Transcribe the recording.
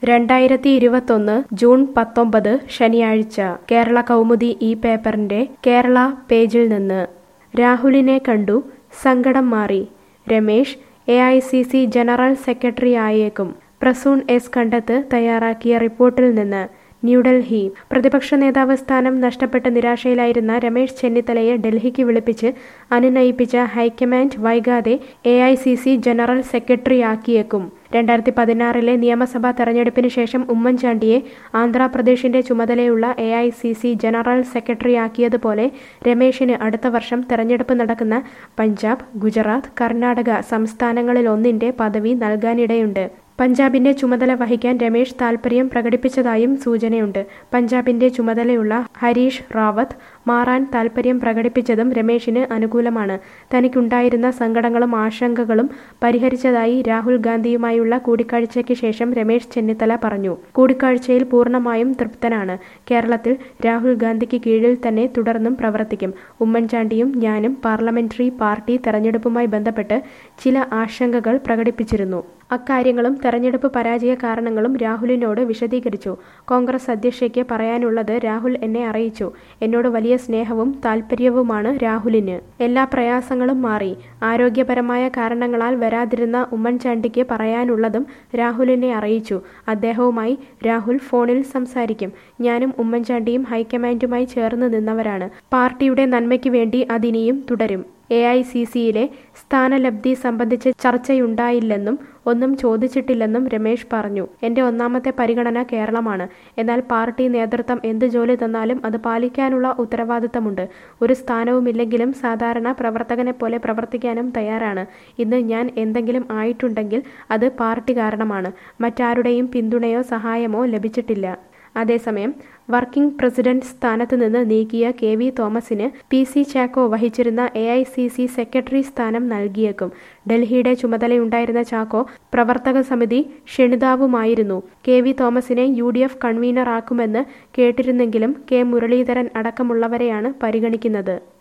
രണ്ടായിരത്തി ഇരുപത്തൊന്ന് ജൂൺ പത്തൊമ്പത് ശനിയാഴ്ച കേരള കൗമുദി ഈ പേപ്പറിന്റെ കേരള പേജിൽ നിന്ന് രാഹുലിനെ കണ്ടു സങ്കടം മാറി Ramesh A I C C general secretary ആയേക്കും പ്രസൂൺ എസ് കണ്ടത്ത് തയ്യാറാക്കിയ റിപ്പോർട്ടിൽ നിന്ന് ന്യൂഡൽഹി പ്രതിപക്ഷ നേതാവ് സ്ഥാനം നഷ്ടപ്പെട്ട് നിരാശയിലായിരുന്ന രമേശ് ചെന്നിത്തലയെ ഡൽഹിക്ക് വിളിപ്പിച്ച് അനുനയിപ്പിച്ച ഹൈക്കമാൻഡ് വൈകാതെ A I C C general സെക്രട്ടറിയാക്കിയേക്കും രണ്ടായിരത്തി പതിനാറിലെ നിയമസഭാ തെരഞ്ഞെടുപ്പിന് ശേഷം ഉമ്മൻചാണ്ടിയെ ആന്ധ്രാപ്രദേശിന്റെ ചുമതലയുള്ള A I C C general സെക്രട്ടറിയാക്കിയതുപോലെ രമേശിന് അടുത്ത വർഷം തെരഞ്ഞെടുപ്പ് നടക്കുന്ന പഞ്ചാബ് ഗുജറാത്ത് കർണാടക സംസ്ഥാനങ്ങളിലൊന്നിന്റെ പദവി നൽകാനിടയുണ്ട് പഞ്ചാബിന്റെ ചുമതല വഹിക്കാൻ രമേശ് താൽപര്യം പ്രകടിപ്പിച്ചതായും സൂചനയുണ്ട് പഞ്ചാബിന്റെ ചുമതലയുള്ള ഹരീഷ് റാവത്ത് മാറാൻ താൽപര്യം പ്രകടിപ്പിച്ചതും രമേശിന് അനുകൂലമാണ് തനിക്കുണ്ടായിരുന്ന സങ്കടങ്ങളും ആശങ്കകളും പരിഹരിച്ചതായി രാഹുൽ ഗാന്ധിയുമായുള്ള കൂടിക്കാഴ്ചയ്ക്ക് ശേഷം രമേശ് ചെന്നിത്തല പറഞ്ഞു കൂടിക്കാഴ്ചയിൽ പൂർണ്ണമായും തൃപ്തനാണ് കേരളത്തിൽ രാഹുൽ ഗാന്ധിക്ക് കീഴിൽ തന്നെ തുടർന്നും പ്രവർത്തിക്കും ഉമ്മൻചാണ്ടിയും ഞാനും പാർലമെന്ററി പാർട്ടി തെരഞ്ഞെടുപ്പുമായി ബന്ധപ്പെട്ട് ചില ആശങ്കകൾ പ്രകടിപ്പിച്ചിരുന്നു അക്കാര്യങ്ങളും തെരഞ്ഞെടുപ്പ് പരാജയ കാരണങ്ങളും രാഹുലിനോട് വിശദീകരിച്ചു കോൺഗ്രസ് അധ്യക്ഷയ്ക്ക് പറയാനുള്ളത് രാഹുൽ എന്നെ അറിയിച്ചു എന്നോട് വലിയ സ്നേഹവും താല്പര്യവുമാണ് രാഹുലിന് എല്ലാ പ്രയാസങ്ങളും മാറി ആരോഗ്യപരമായ കാരണങ്ങളാൽ വരാതിരുന്ന ഉമ്മൻചാണ്ടിക്ക് പറയാനുള്ളതും രാഹുലിനെ അറിയിച്ചു അദ്ദേഹവുമായി രാഹുൽ ഫോണിൽ സംസാരിക്കും ഞാനും ഉമ്മൻചാണ്ടിയും ഹൈക്കമാൻഡുമായി ചേർന്ന് നിന്നവരാണ് പാർട്ടിയുടെ നന്മയ്ക്ക് വേണ്ടി അതിനിയും തുടരും എ ഐ സി സിയിലെ സ്ഥാനലബ്ധി സംബന്ധിച്ച് ചർച്ചയുണ്ടായില്ലെന്നും ഒന്നും ചോദിച്ചിട്ടില്ലെന്നും രമേശ് പറഞ്ഞു എന്റെ ഒന്നാമത്തെ പരിഗണന കേരളമാണ് എന്നാൽ പാർട്ടി നേതൃത്വം എന്ത് ജോലി തന്നാലും അത് പാലിക്കാനുള്ള ഉത്തരവാദിത്തമുണ്ട് ഒരു സ്ഥാനവുമില്ലെങ്കിലും സാധാരണ പ്രവർത്തകനെ പോലെ പ്രവർത്തിക്കാനും തയ്യാറാണ് ഇന്ന് ഞാൻ എന്തെങ്കിലും ആയിട്ടുണ്ടെങ്കിൽ അത് പാർട്ടി കാരണമാണ് മറ്റാരുടെയും പിന്തുണയോ സഹായമോ ലഭിച്ചിട്ടില്ല അതേസമയം വർക്കിംഗ് പ്രസിഡന്റ് സ്ഥാനത്ത് നിന്ന് നീക്കിയ കെ വി തോമസിന് പി സി ചാക്കോ വഹിച്ചിരുന്ന A I C C secretary സ്ഥാനം നൽകിയേക്കും ഡൽഹിയുടെ ചുമതലയുണ്ടായിരുന്ന ചാക്കോ പ്രവർത്തക സമിതി ക്ഷണിതാവുമായിരുന്നു കെ വി തോമസിനെ യു ഡി എഫ് കൺവീനറാക്കുമെന്ന് കേട്ടിരുന്നെങ്കിലും കെ മുരളീധരൻ അടക്കമുള്ളവരെയാണ് പരിഗണിക്കുന്നത്